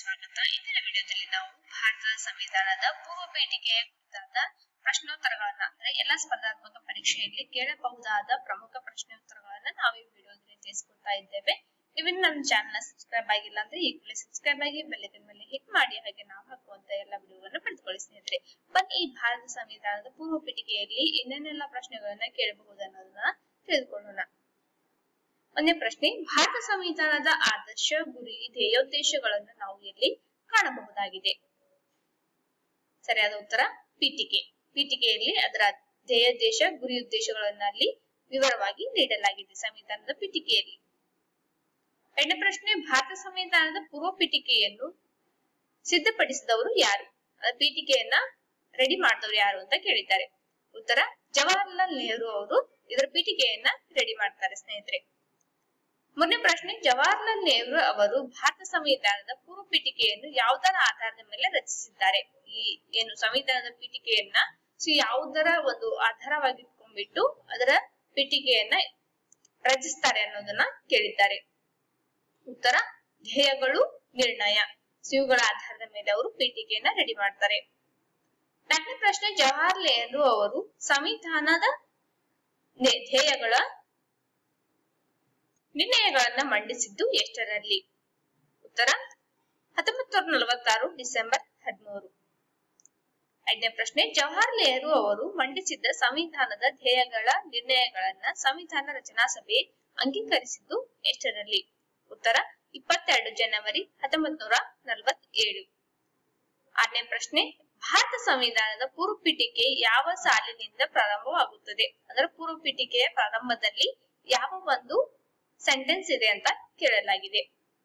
ಸ್ವಾಗತ ಇಂದಿನ ವಿಡಿಯೋದಲ್ಲಿ ನಾವು ಭಾರತದ ಸಂವಿಧಾನದ ಪೂರ್ವ ಪೀಠಿಕೆಯ ಕುರಿತಾದ ಪ್ರಶ್ನೋತ್ತರಗಳನ್ನ ಅಂದ್ರೆ ಎಲ್ಲಾ ಸ್ಪರ್ಧಾತ್ಮಕ ಪರೀಕ್ಷೆಯಲ್ಲಿ ಕೇಳಬಹುದಾದ ಪ್ರಮುಖ ಪ್ರಶ್ನೋತ್ತರಗಳನ್ನ ನಾವು ಈ ವಿಡಿಯೋದಲ್ಲಿ ತಿಳಿಸ್ಕೊಡ್ತಾ ಇದ್ದೇವೆ ನೀವಿನ್ನು ನಮ್ಮ ಚಾನೆಲ್ ಸಬ್ಸ್ಕ್ರೈಬ್ ಆಗಿಲ್ಲ ಅಂದ್ರೆ ಈಗಲೇ ಸಬ್ಸ್ಕ್ರೈಬ್ ಆಗಿ ಬೆಲ್ಲೈಕನ್ ಮೇಲೆ ಹಿಟ್ ಮಾಡಿ ಹಾಗೆ ನಾವು ಹಾಕುವಂತ ಎಲ್ಲ ವಿಡಿಯೋಗಳನ್ನು ಪಡೆದುಕೊಳ್ಳಿ ಸ್ನೇಹಿತರೆ ಬನ್ನಿ ಈ ಭಾರತ ಸಂವಿಧಾನದ ಪೂರ್ವ ಪೀಠಿಕೆಯಲ್ಲಿ ಏನೇನೆಲ್ಲ ಪ್ರಶ್ನೆಗಳನ್ನ ಕೇಳಬಹುದು ಅನ್ನೋದನ್ನ ತಿಳಿದುಕೊಳ್ಳೋಣ ಒಂದನೇ ಪ್ರಶ್ನೆ ಭಾರತ ಸಂವಿಧಾನದ ಆದರ್ಶ ಗುರಿ ಧ್ಯೇಯೋದ್ದೇಶಗಳನ್ನು ನಾವು ಇಲ್ಲಿ ಕಾಣಬಹುದಾಗಿದೆ ಸರಿಯಾದ ಉತ್ತರ ಪೀಠಿಕೆ ಪೀಠಿಕೆಯಲ್ಲಿ ಅದರ ಧ್ಯೇಯೋದ್ದೇಶ ಗುರಿ ಉದ್ದೇಶಗಳನ್ನ ಅಲ್ಲಿ ವಿವರವಾಗಿ ನೀಡಲಾಗಿದೆ ಸಂವಿಧಾನದ ಪೀಠಿಕೆಯಲ್ಲಿ ಎರಡನೇ ಪ್ರಶ್ನೆ ಭಾರತ ಸಂವಿಧಾನದ ಪೂರ್ವ ಪೀಠಿಕೆಯನ್ನು ಸಿದ್ಧಪಡಿಸಿದವರು ಯಾರು ಅಹ್ ಪೀಠಿಕೆಯನ್ನ ರೆಡಿ ಮಾಡಿದವರು ಯಾರು ಅಂತ ಕೇಳಿದ್ದಾರೆ ಉತ್ತರ ಜವಾಹರ್ಲಾಲ್ ನೆಹರು ಅವರು ಇದರ ಪೀಠಿಕೆಯನ್ನ ರೆಡಿ ಮಾಡ್ತಾರೆ ಸ್ನೇಹಿತರೆ ಮುಂದಿನ ಪ್ರಶ್ನೆ ಜವಾಹರ್ಲಾಲ್ ನೆಹರು ಅವರು ಭಾರತ ಸಂವಿಧಾನದ ಪೂರ್ವ ಪೀಠಿಕೆಯನ್ನು ಯಾವುದರ ಆಧಾರದ ಮೇಲೆ ರಚಿಸಿದ್ದಾರೆ ಈ ಏನು ಸಂವಿಧಾನದ ಪೀಠಿಕೆಯನ್ನ ಸೊ ಯಾವುದರ ಒಂದು ಆಧಾರವಾಗಿಟ್ಕೊಂಡ್ಬಿಟ್ಟು ಅದರ ಪೀಠಿಕೆಯನ್ನ ರಚಿಸ್ತಾರೆ ಅನ್ನೋದನ್ನ ಕೇಳಿದ್ದಾರೆ ಉತ್ತರ ಧ್ಯೇಯಗಳು ನಿರ್ಣಯ ಸೊ ಇವುಗಳ ಆಧಾರದ ಮೇಲೆ ಅವರು ಪೀಠಿಕೆಯನ್ನ ರೆಡಿ ಮಾಡ್ತಾರೆ ನಾಲ್ಕನೇ ಪ್ರಶ್ನೆ ಜವಾಹರ್ಲಾಲ್ ನೆಹರು ಅವರು ಸಂವಿಧಾನದ ನೆ- ಧ್ಯೇಯಗಳ ನಿರ್ಣಯಗಳನ್ನ ಮಂಡಿಸಿದ್ದು ಎಷ್ಟರಲ್ಲಿ ಉತ್ತರ ಹತ್ತೊಂಬತ್ತು ನೂರ ನಲವತ್ತಾರು ಡಿಸೆಂಬರ್ ಹದಿಮೂರು ಐದನೇ ಪ್ರಶ್ನೆ ಜವಾಹರ್ಲಾಲ್ ನೆಹರು ಅವರು ಮಂಡಿಸಿದ್ದ ಸಂವಿಧಾನದ ಧ್ಯೇಯಗಳ ನಿರ್ಣಯಗಳನ್ನ ಸಂವಿಧಾನ ರಚನಾ ಸಭೆ ಅಂಗೀಕರಿಸಿದ್ದು ಎಷ್ಟರಲ್ಲಿ ಉತ್ತರ ಇಪ್ಪತ್ತೆರಡು ಜನವರಿ ಹತ್ತೊಂಬತ್ ನೂರ ನಲವತ್ತೇಳು ಆರನೇ ಪ್ರಶ್ನೆ ಭಾರತ ಸಂವಿಧಾನದ ಪೂರ್ವ ಪೀಠಿಕೆ ಯಾವ ಸಾಲಿನಿಂದ ಪ್ರಾರಂಭವಾಗುತ್ತದೆ ಅದರ ಪೂರ್ವ ಪೀಠಿಕೆಯ ಪ್ರಾರಂಭದಲ್ಲಿ ಯಾವ ಒಂದು ಸೆಂಟೆನ್ಸ್ ಇದೆ ಅಂತ ಕೇಳಲಾಗಿದೆ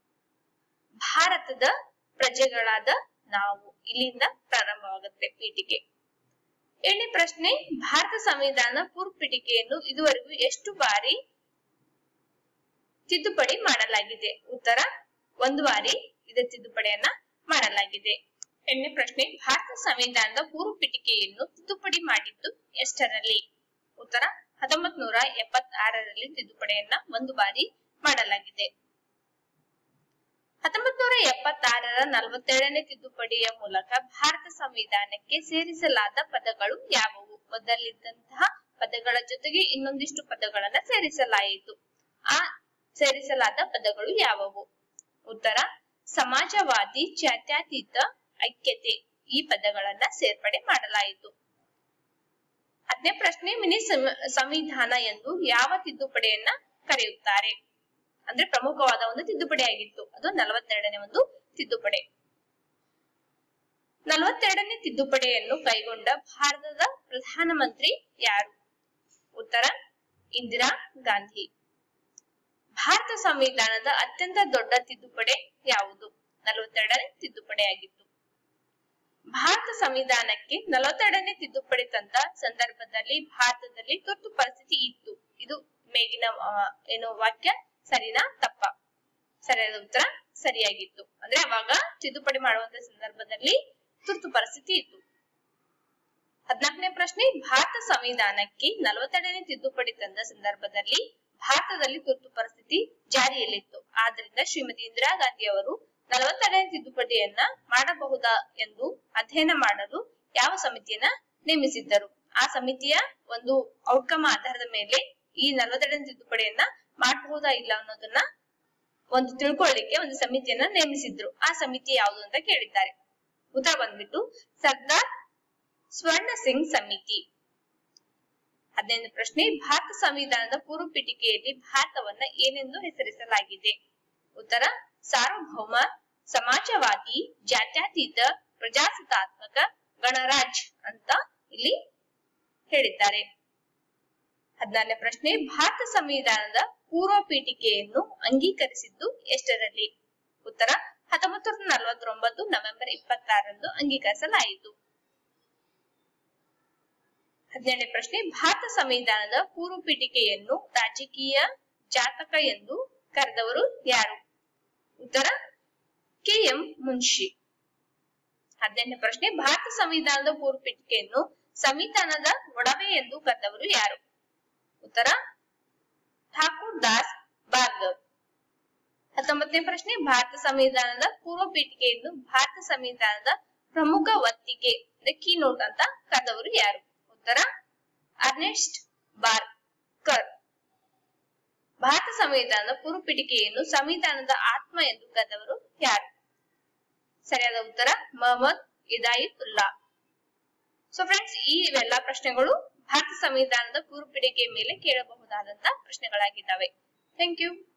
ಭಾರತದ ಪ್ರಜೆಗಳಾದ ನಾವು ಇಲ್ಲಿಂದ ಪ್ರಾರಂಭವಾಗುತ್ತೆ ಪೀಠಿಕೆ ಏಳನೇ ಪ್ರಶ್ನೆ ಭಾರತ ಸಂವಿಧಾನ ಪೂರ್ವ ಪೀಠಿಕೆಯನ್ನು ಇದುವರೆಗೂ ಎಷ್ಟು ಬಾರಿ ತಿದ್ದುಪಡಿ ಮಾಡಲಾಗಿದೆ ಉತ್ತರ ಒಂದು ಬಾರಿ ಇದರ ತಿದ್ದುಪಡಿಯನ್ನ ಮಾಡಲಾಗಿದೆ ಎಂಟನೇ ಪ್ರಶ್ನೆ ಭಾರತ ಸಂವಿಧಾನದ ಪೂರ್ವ ಪೀಠಿಕೆಯನ್ನು ತಿದ್ದುಪಡಿ ಮಾಡಿದ್ದು ಎಷ್ಟರಲ್ಲಿ ಉತ್ತರ ಹತ್ತೊಂಬತ್ ನೂರ ಎಪ್ಪತ್ತಾರರಲ್ಲಿ ತಿದ್ದುಪಡಿಯನ್ನ ಒಂದು ಬಾರಿ ಮಾಡಲಾಗಿದೆ ಹತ್ತೊಂಬತ್ ನೂರ ಎಪ್ಪತ್ತಾರರ ನಲವತ್ತೇಳನೇ ತಿದ್ದುಪಡಿಯ ಮೂಲಕ ಭಾರತ ಸಂವಿಧಾನಕ್ಕೆ ಸೇರಿಸಲಾದ ಪದಗಳು ಯಾವುವು ಮೊದಲಿದ್ದಂತಹ ಪದಗಳ ಜೊತೆಗೆ ಇನ್ನೊಂದಿಷ್ಟು ಪದಗಳನ್ನ ಸೇರಿಸಲಾಯಿತು ಆ ಸೇರಿಸಲಾದ ಪದಗಳು ಯಾವುವು ಉತ್ತರ ಸಮಾಜವಾದಿ ಜಾತ್ಯತೀತ ಐಕ್ಯತೆ ಈ ಪದಗಳನ್ನ ಸೇರ್ಪಡೆ ಮಾಡಲಾಯಿತು ಹತ್ತನೇ ಪ್ರಶ್ನೆ ಮಿನಿ ಸಂ- ಸಂವಿಧಾನ ಎಂದು ಯಾವ ತಿದ್ದುಪಡಿಯನ್ನ ಕರೆಯುತ್ತಾರೆ ಅಂದ್ರೆ ಪ್ರಮುಖವಾದ ಒಂದು ತಿದ್ದುಪಡಿ ಆಗಿತ್ತು ಅದು ನಲವತ್ತೆರಡನೇ ಒಂದು ತಿದ್ದುಪಡಿ ನಲವತ್ತೆರಡನೇ ತಿದ್ದುಪಡಿಯನ್ನು ಕೈಗೊಂಡ ಭಾರತದ ಪ್ರಧಾನಮಂತ್ರಿ ಯಾರು ಉತ್ತರ ಇಂದಿರಾ ಗಾಂಧಿ ಭಾರತ ಸಂವಿಧಾನದ ಅತ್ಯಂತ ದೊಡ್ಡ ತಿದ್ದುಪಡಿ ಯಾವುದು ನಲವತ್ತೆರಡನೇ ತಿದ್ದುಪಡಿ ಆಗಿತ್ತು ಭಾರತ ಸಂವಿಧಾನಕ್ಕೆ ನಲವತ್ತೆರಡನೇ ತಿದ್ದುಪಡಿ ತಂದ ಸಂದರ್ಭದಲ್ಲಿ ಭಾರತದಲ್ಲಿ ತುರ್ತು ಪರಿಸ್ಥಿತಿ ಇತ್ತು ಇದು ಮೇಗಿನ ಆ, ಏನು ವಾಕ್ಯ ಸರಿನಾ ತಪ್ಪ ಸರಿಯಾದ ಉತ್ತರ ಸರಿಯಾಗಿತ್ತು ಅಂದ್ರೆ ಅವಾಗ ತಿದ್ದುಪಡಿ ಮಾಡುವಂತ ಸಂದರ್ಭದಲ್ಲಿ ತುರ್ತು ಪರಿಸ್ಥಿತಿ ಇತ್ತು ಹದಿನಾಲ್ಕನೇ ಪ್ರಶ್ನೆ ಭಾರತ ಸಂವಿಧಾನಕ್ಕೆ ನಲವತ್ತೆರಡನೇ ತಿದ್ದುಪಡಿ ತಂದ ಸಂದರ್ಭದಲ್ಲಿ ಭಾರತದಲ್ಲಿ ತುರ್ತು ಪರಿಸ್ಥಿತಿ ಜಾರಿಯಲ್ಲಿತ್ತು ಆದ್ರಿಂದ ಶ್ರೀಮತಿ ಇಂದಿರಾ ಗಾಂಧಿ ಅವರು ನಲವತ್ತೆರಡನೇ ತಿದ್ದುಪಡಿಯನ್ನ ಮಾಡಬಹುದಾ ಎಂದು ಅಧ್ಯಯನ ಮಾಡಲು ಯಾವ ಸಮಿತಿಯನ್ನ ನೇಮಿಸಿದ್ದರು ಆ ಸಮಿತಿಯ ಒಂದು ಔಟ್ಕಮ್ ಆಧಾರದ ಮೇಲೆ ಈ ನಲವತ್ತೆರಡನೇ ತಿದ್ದುಪಡಿಯನ್ನ ಮಾಡಬಹುದಾ ಇಲ್ಲ ಅನ್ನೋದನ್ನ ಒಂದು ತಿಳ್ಕೊಳ್ಳಿಕ್ಕೆ ಒಂದು ಸಮಿತಿಯನ್ನ ನೇಮಿಸಿದ್ರು ಆ ಸಮಿತಿ ಯಾವುದು ಅಂತ ಕೇಳಿದ್ದಾರೆ ಉತ್ತರ ಬಂದ್ಬಿಟ್ಟು ಸರ್ದಾರ್ ಸ್ವರ್ಣ ಸಿಂಗ್ ಸಮಿತಿ ಹದಿನೈದು ಪ್ರಶ್ನೆ ಭಾರತ ಸಂವಿಧಾನದ ಪೂರ್ವ ಪೀಠಿಕೆಯಲ್ಲಿ ಭಾರತವನ್ನ ಏನೆಂದು ಹೆಸರಿಸಲಾಗಿದೆ ಉತ್ತರ ಸಾರ್ವಭೌಮ ಸಮಾಜವಾದಿ ಜಾತ್ಯತೀತ ಪ್ರಜಾಸತ್ತಾತ್ಮಕ ಗಣರಾಜ್ ಅಂತ ಇಲ್ಲಿ ಹೇಳಿದ್ದಾರೆ ಹದಿನಾರನೇ ಪ್ರಶ್ನೆ ಭಾರತ ಸಂವಿಧಾನದ ಪೂರ್ವ ಪೀಠಿಕೆಯನ್ನು ಅಂಗೀಕರಿಸಿದ್ದು ಎಷ್ಟರಲ್ಲಿ ಉತ್ತರ ಹತ್ತೊಂಬತ್ತು ನೂರ ನಲವತ್ತೊಂಬತ್ತು ನವೆಂಬರ್ ಇಪ್ಪತ್ತಾರರಂದು ಅಂಗೀಕರಿಸಲಾಯಿತು ಹದಿನೇಳನೇ ಪ್ರಶ್ನೆ ಭಾರತ ಸಂವಿಧಾನದ ಪೂರ್ವ ಪೀಠಿಕೆಯನ್ನು ರಾಜಕೀಯ ಜಾತಕ ಎಂದು ಕರೆದವರು ಯಾರು ಉತ್ತರ ಕೆ ಎಂ ಮುನ್ಷಿ ಹದಿನೆಂಟನೇ ಪ್ರಶ್ನೆ ಭಾರತ ಸಂವಿಧಾನದ ಪೂರ್ವ ಪೀಠಿಕೆಯನ್ನು ಸಂವಿಧಾನದ ಒಡವೆ ಎಂದು ಕರೆದವರು ಯಾರು ಉತ್ತರ ಠಾಕೂರ್ ದಾಸ್ ಭಾರ್ಗವ್ ಹತ್ತೊಂಬತ್ತನೇ ಪ್ರಶ್ನೆ ಭಾರತ ಸಂವಿಧಾನದ ಪೂರ್ವ ಪೀಠಿಕೆಯನ್ನು ಭಾರತ ಸಂವಿಧಾನದ ಪ್ರಮುಖ ಒತ್ತಿಗೆ ಕೀ ನೋಟ್ ಅಂತ ಕರೆದವರು ಯಾರು ಉತ್ತರ ಅರ್ನೆಸ್ಟ್ ಬಾರ್ಕರ್ ಭಾರತ ಸಂವಿಧಾನದ ಪೂರ್ವ ಪೀಠಿಕೆಯನ್ನು ಸಂವಿಧಾನದ ಆತ್ಮ ಎಂದು ಕರೆದವರು ಯಾರು ಸರಿಯಾದ ಉತ್ತರ ಮೊಹಮ್ಮದ್ ಇದಾಯಿತುಲ್ಲಾ ಸೊ ಫ್ರೆಂಡ್ಸ್ ಈ ಇವೆಲ್ಲ ಪ್ರಶ್ನೆಗಳು ಭಾರತ ಸಂವಿಧಾನದ ಪೂರ್ವ ಪೀಠಿಕೆಯ ಮೇಲೆ ಕೇಳಬಹುದಾದಂತಹ ಪ್ರಶ್ನೆಗಳಾಗಿದ್ದಾವೆ ಥ್ಯಾಂಕ್ ಯು